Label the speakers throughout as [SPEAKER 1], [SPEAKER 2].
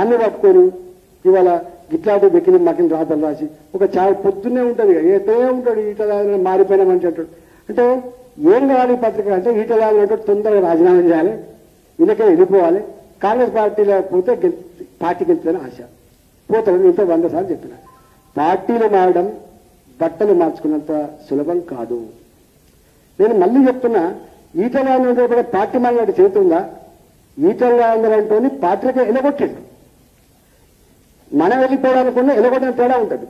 [SPEAKER 1] దాన్ని పట్టుకొని ఇవాళ ఇట్లాంటి వెక్కిలి మకిలి రాతలు రాసి ఒక చా పొద్దున్నే ఉంటుంది ఏతే ఉంటాడు ఈటల మారిపోయిన మనిషి అంటాడు అంటే ఏం కావాలి ఈ పత్రిక అంటే ఈటల అంటే తొందరగా రాజీనామా చేయాలి వీళ్ళకే వెళ్ళిపోవాలి కాంగ్రెస్ పార్టీలో పోతే గెల్- పార్టీ గెలుతుందని ఆశ పోతాడు ఇంత వంద సార్లు చెప్పిన పార్టీలు మారడం బట్టలు మార్చుకున్నంత సులభం కాదు నేను మళ్ళీ చెప్తున్నా ఈటల రాజేంద్ర కూడా పార్టీ మారినట్టు చేతుందా ఈటల రాజేంద్ర అంటే పార్టీలకే ఎలగొట్టిండు మనం వెళ్ళిపోవడానికున్న ఎలగొట్టిన తేడా ఉంటుంది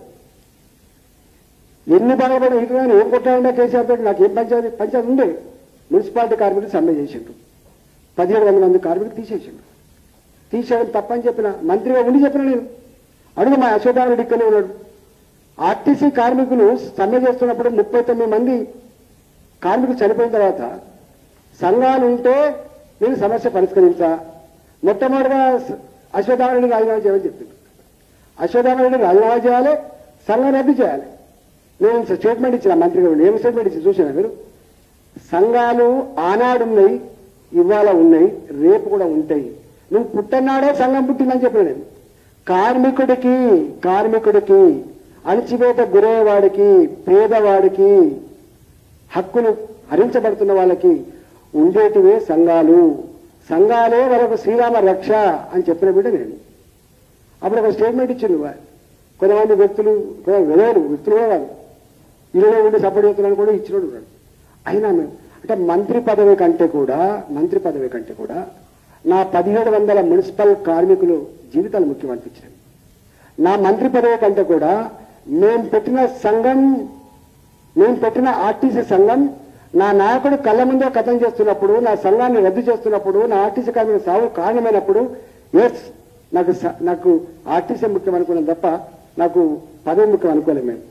[SPEAKER 1] ఎన్ని బాధపడి ఈటల ఏం కొట్టాడంటే కేసీఆర్ తోటి నాకు ఏం పంచాయతీ పంచాయతీ ఉండే మున్సిపాలిటీ కార్మికులు సమ్మె చేసిండ్రు పదిహేడు వందల మంది కార్మికులు తీసేసిండ్రు తీసేయడం తప్పని చెప్పిన మంత్రిగా ఉండి చెప్పిన నేను అడుగు మా అశోకారెడ్డి ఇక్కడే ఉన్నాడు ఆర్టీసీ కార్మికులు సమ్మె చేస్తున్నప్పుడు ముప్పై తొమ్మిది మంది కార్మికులు చనిపోయిన తర్వాత సంఘాలు ఉంటే నేను సమస్య పరిష్కరించా మొట్టమొదటిగా అశ్వత్థామరెడ్డి రాజీనామా చేయమని చెప్పింది అశ్వత్థామరెడ్డి రాజీనామా చేయాలి సంఘం రద్దు చేయాలి నేను స్టేట్మెంట్ ఇచ్చిన మంత్రిగా ఉండి ఏం స్టేట్మెంట్ ఇచ్చి చూసినా మీరు సంఘాలు ఆనాడు ఉన్నాయి ఇవాళ ఉన్నాయి రేపు కూడా ఉంటాయి నువ్వు పుట్టన్నాడే సంఘం పుట్టిందని చెప్పిన నేను కార్మికుడికి కార్మికుడికి అణచివేత గురయ్యేవాడికి పేదవాడికి హక్కులు హరించబడుతున్న వాళ్ళకి ఉండేటివే సంఘాలు సంఘాలే వాళ్ళకు శ్రీరామ రక్ష అని చెప్పిన బిడ్డ నేను అప్పుడు ఒక స్టేట్మెంట్ ఇచ్చింది వా- కొంతమంది వ్యక్తులు విధవులు వ్యక్తులు కూడా కాదు ఇళ్ళలో ఉండి సపోర్ట్ చేస్తున్నాను కూడా ఇచ్చినోడు ఉన్నాడు అయినా మేము అంటే మంత్రి పదవి కంటే కూడా మంత్రి పదవి కంటే కూడా నా పదిహేడు వందల మున్సిపల్ కార్మికులు జీవితాలు ముఖ్యం అనిపించింది నా మంత్రి పదవి కంటే కూడా మేము పెట్టిన సంఘం నేను పెట్టిన ఆర్టీసీ సంఘం నా నాయకుడు కళ్ళ ముందే కథం చేస్తున్నప్పుడు నా సంఘాన్ని రద్దు చేస్తున్నప్పుడు నా ఆర్టీసీ కార్మికుల సాగు కారణమైనప్పుడు ఎస్ నాకు స- నాకు ఆర్టీసీ ముఖ్యం అనుకున్నాం తప్ప నాకు పదవి ముఖ్యం అనుకోలేము మేము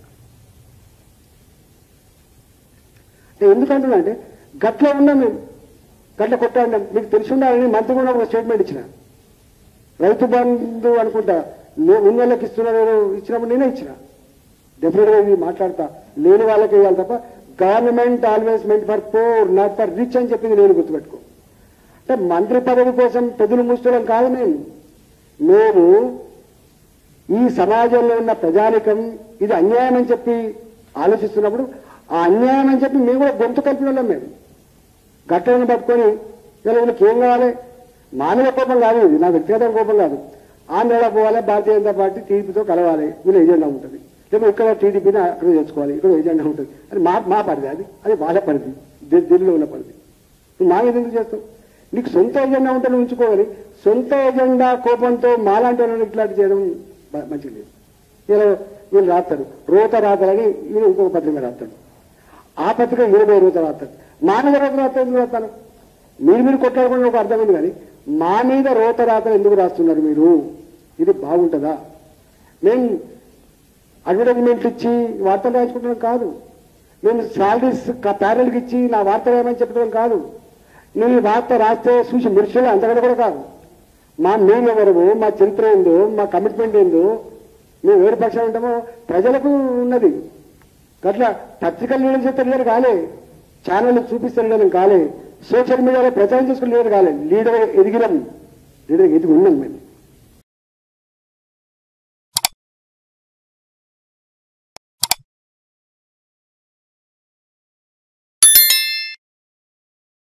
[SPEAKER 1] అంటే ఎందుకంటున్నా అంటే గట్ల ఉన్నాం మేము గట్ల కొట్టాడినాం మీకు తెలిసి ఉండాలని మంత్రి కూడా ఒక స్టేట్మెంట్ ఇచ్చిన రైతు బంధు అనుకుంటా లే- ఉన్న వాళ్ళకి ఇస్తున్నారు ఇచ్చినప్పుడు నేనే ఇచ్చిన డెఫినెట్ గా ఇది మాట్లాడతా లేని వాళ్ళకి ఇవ్వాలి తప్ప government always meant for poor not for rich అని చెప్పింది నేను గుర్తుపెట్టుకో అంటే మంత్రి పదవి కోసం పెద్దలు మూసుకోవడం కాదు మేము మేము ఈ సమాజంలో ఉన్న ప్రజానికం ఇది అన్యాయం అని చెప్పి ఆలోచిస్తున్నప్పుడు ఆ అన్యాయం అని చెప్పి మేము కూడా గొంతు కలిపిన వాళ్ళం మేము గట్టలను పట్టుకొని ఇలా వీళ్ళకి ఏం కావాలి మానవ కోపం కాదు ఇది నా వ్యక్తిగత కోపం కాదు ఆంధ్రలో పోవాలి భారతీయ జనతా పార్టీ టీడీపీతో కలవాలి వీళ్ళ ఎజెండా ఉంటుంది లేకపోతే ఇక్కడ టీడీపీని అక్కడ తెచ్చుకోవాలి ఇక్కడ ఎజెండా ఉంటుంది అది మా మా పరిధి అది అది వాళ్ళ పరిధి ఢి- ఢిల్లీలో ఉన్న పరిధి నువ్వు మా మీద ఎందుకు చేస్తావు నీకు సొంత ఎజెండా ఉంటే నువ్వు ఉంచుకోవాలి సొంత ఎజెండా కోపంతో మాలాంటి వాళ్ళని ఇట్లాంటి చేయడం బ- మంచిది లేదు వీళ్ళు వీళ్ళు రాస్తారు రోత రాతలని ఈయన ఇంకొక పత్రిక రాస్తాడు ఆ పత్రిక ఇరవై రోజులు రాస్తాడు మా మీద రోత రాత ఎందుకు రాస్తాను మీరు మీరు కొట్లాడుకుని ఒక అర్థమైంది కానీ మా మీద రోత రాతలు ఎందుకు రాస్తున్నారు మీరు ఇది బాగుంటుందా మేము అడ్వర్టైజ్మెంట్లు ఇచ్చి వార్తలు రాయించుకుంటడం కాదు నేను శాలరీస్ ప్యారల్కి ఇచ్చి నా వార్త రాయమని చెప్పడం కాదు నేను ఈ వార్త రాస్తే చూసి మురిషులు అంతకంటే కూడా కాదు మా మేము ఎవరము మా చరిత్ర ఏందో మా కమిట్మెంట్ ఏందో మేము వేరు పక్షాలు ఉంటామో ప్రజలకు ఉన్నది అట్లా పత్రికలు లీడర్ చేస్తే లీడర్ కాలే ఛానల్ చూపిస్తే లీడర్ కాలే సోషల్ మీడియాలో ప్రచారం చేసుకుని లీడర్ కాలే లీడర్ ఎదిగినాం లీడర్ ఎదిగి ఉన్నాం మేము